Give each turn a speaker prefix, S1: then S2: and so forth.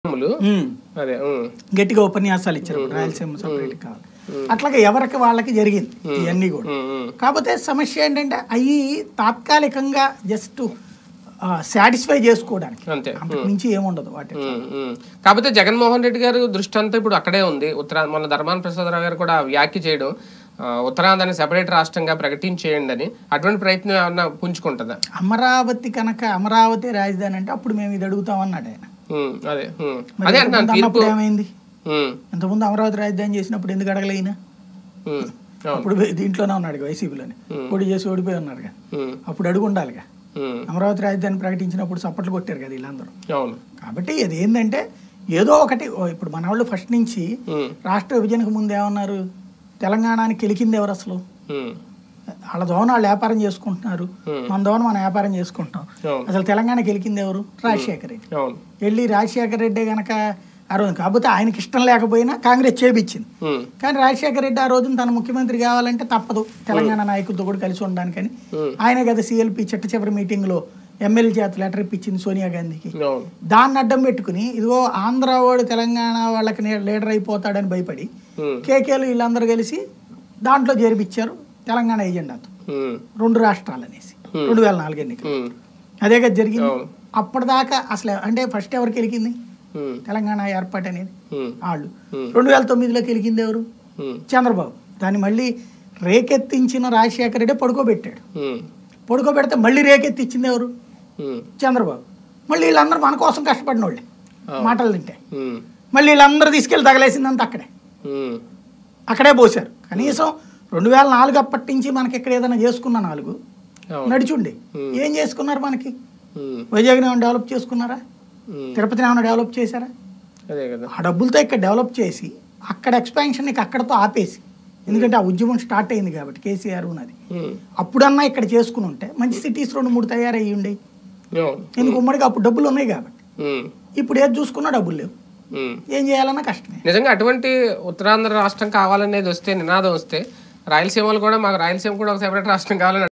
S1: అమలు
S2: ఉమ్.
S1: అదే ఉమ్,
S2: గట్టిగా ఉపన్యాసాలు ఇచ్చారు రాయలసీమ సపరేట్ కావాలి అట్లాగే ఎవరికి వాళ్ళకి జరిగింది ఇవన్నీ కూడా
S1: ఉమ్, ఉమ్,
S2: కాకపోతే సమస్య ఏంటంటే అవి తాత్కాలికంగా జస్ట్ సాటిస్ఫై చేసుకోవడానికి
S1: అంతే
S2: అంతకు మించి ఏముండదు వాటి
S1: ఉమ్, ఉమ్. కాకపోతే జగన్మోహన్ రెడ్డి గారు దృష్టి అంతా ఇప్పుడు అక్కడే ఉంది ఉత్తరా మన ధర్మాన ప్రసాదరావు గారు కూడా వ్యాఖ్య చేయడం ఆ, ఉత్తరాంధ్రని సెపరేట్ రాష్ట్రంగా ప్రకటించేయండి అని అటువంటి ప్రయత్నం ఏమన్నా పుంజుకుంటుందా
S2: అమరావతి కనుక అమరావతి రాజధాని అంటే అప్పుడు మేము ఇది అడుగుతాం అన్నాడు ఆయన
S1: ఉమ్, అదే ఉమ్.
S2: మరి
S1: అదే
S2: ఇంతకుముందు
S1: అంటున్నాను తీర్పు
S2: అన్నప్పుడు ఏమైంది
S1: ఉమ్,
S2: ఇంతకుముందు అమరావతి రాజధాని చేసినప్పుడు ఎందుకు అడగలేనా
S1: ఉమ్, అవును
S2: అప్పుడు దీంట్లోనే ఉన్నాడు వైసీపీలోనే పోటీ చేసి ఓడిపోయి ఉన్నాడుగా
S1: ఉమ్,
S2: అప్పుడు అడుగు ఉండాలిగా
S1: ఉమ్,
S2: అమరావతి రాజధాని ప్రకటించినప్పుడు చప్పట్లు కొట్టారు కదా వీళ్ళందరూ
S1: అవును
S2: కాబట్టి అది ఏంటంటే ఏదో ఒకటి ఓ ఇప్పుడు మన వాళ్ళు ఫస్ట్ నుంచి
S1: ఉమ్,
S2: రాష్ట్ర విభజనకు ముందు ఏమన్నారు తెలంగాణని కెలికింది ఎవరు అసలు
S1: ఉమ్,
S2: వాళ్ళ దోన వాళ్ళు వ్యాపారం చేసుకుంటున్నారు
S1: Hmm.
S2: మన దోన మనం వ్యాపారం చేసుకుంటాం
S1: అవును
S2: అసలు తెలంగాణ గెలికింది ఎవరు రాజశేఖర రెడ్డి
S1: అవును
S2: వెళ్ళి రాజశేఖర రెడ్డి గనక ఆ రోజు కాకపోతే ఆయనకి ఇష్టం లేకపోయినా కాంగ్రెస్ చేపించింది
S1: ఉమ్,
S2: కానీ రాజశేఖర రెడ్డి ఆ రోజున తన ముఖ్యమంత్రి కావాలంటే తప్పదు తెలంగాణ నాయకులతో కూడా కలిసి ఉండడానికని
S1: ఉమ్,
S2: ఆయన కదా సిఎల్పి చిట్ట చివరి మీటింగ్లో ఎమ్మెల్యే చేత లెటర్ ఇప్పించింది సోనియా గాంధీకి
S1: అవును
S2: దాన్ని అడ్డం పెట్టుకుని ఇదిగో ఆంధ్ర వాడు తెలంగాణ వాళ్ళకి నే- లీడర్ అయిపోతాడని భయపడి
S1: ఉమ్,
S2: కేకేలు వీళ్ళందరూ కలిసి దాంట్లో చేర్పించారు తెలంగాణ ఏజెండాతో
S1: ఉమ్,
S2: రెండు రాష్ట్రాలు అనేసి రెండు వేల నాలుగు ఎన్నికలు
S1: ఉమ్,
S2: అదే కదా జరిగింది
S1: అవును.
S2: అప్పటిదాకా అసలు అంటే ఫస్ట్ ఎవరికి గెలికింది
S1: ఉమ్,
S2: తెలంగాణ ఏర్పాటు అనేది
S1: ఉమ్,
S2: వాళ్ళు
S1: Hmm.
S2: రెండు వేల తొమ్మిదిలో గెలికింది ఎవరు
S1: ఉమ్,
S2: చంద్రబాబు దాన్ని మళ్ళీ రేకెత్తించిన రాజశేఖర రెడ్డి పడుకోబెట్టాడు
S1: ఉమ్,
S2: పడుకోబెడితే మళ్ళీ రేకెత్తించింది ఎవరు
S1: ఉమ్,
S2: చంద్రబాబు మళ్ళీ వీళ్ళందరూ మన కోసం కష్టపడిన వాళ్ళే
S1: అవును.
S2: మాటలు తింటే
S1: ఉమ్,
S2: మళ్ళీ వీళ్ళందరూ తీసుకెళ్ళి తగలేసిందంతా అక్కడే
S1: ఉమ్,
S2: అక్కడే పోసారు కనీసం రెండు వేల నాలుగు అప్పటి నుంచి మనకి ఇక్కడ ఏదైనా చేసుకున్న నాలుగు
S1: అవును
S2: నడిచుండి
S1: Hmm.
S2: ఏం చేసుకున్నారు మనకి
S1: ఉమ్,
S2: వైజాగ్ని ఏమైనా డెవలప్ చేసుకున్నారా
S1: ఉమ్,
S2: తిరుపతిని ఏమైనా డెవలప్ చేశారా
S1: అదే కదా
S2: ఆ డబ్బులతో ఇక్కడ డెవలప్ చేసి అక్కడ ఎక్స్పాన్షన్ నీకు అక్కడతో ఆపేసి ఎందుకంటే ఆ ఉద్యమం స్టార్ట్ అయింది కాబట్టి కేసీఆర్ ఉన్నది
S1: ఉమ్,
S2: అప్పుడన్నా ఇక్కడ చేసుకుని ఉంటే మంచి సిటీస్ రెండు మూడు తయారయ్యి ఉండే
S1: అవును
S2: ఎందుకు ఉమ్మడికి అప్పుడు డబ్బులు ఉన్నాయి కాబట్టి
S1: ఉమ్,
S2: ఇప్పుడు ఏది చూసుకున్నా డబ్బులు లేవు
S1: ఉమ్.
S2: ఏం చేయాలన్నా కష్టమే
S1: నిజంగా అటువంటి ఉత్తరాంధ్ర రాష్ట్రం కావాలనేది వస్తే నినాదం వస్తే రాయలసీమలు కూడా మాకు రాయలసీమ కూడా ఒక సెపరేట్ రాష్ట్రం కావాలని